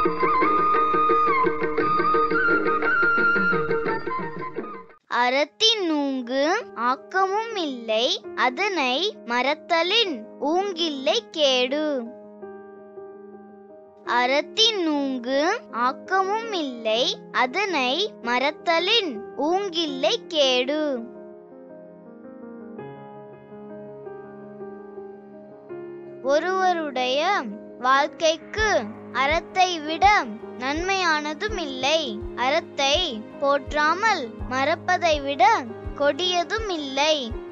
அறத்தின் நூங்கு ஆக்கமும் இல்லை அதனை மறத்தலின் ஊங்கில்லை கேடு அறத்தின் நூங்கு ஆக்கமும் இல்லை அதனை மறத்தலின் ஊங்கில்லை கேடு ஒருவருடைய வாழ்க்கைக்கு அறத்தை விட நன்மையானதும் இல்லை அறத்தை போற்றாமல் மறப்பதை விட கொடியதும் இல்லை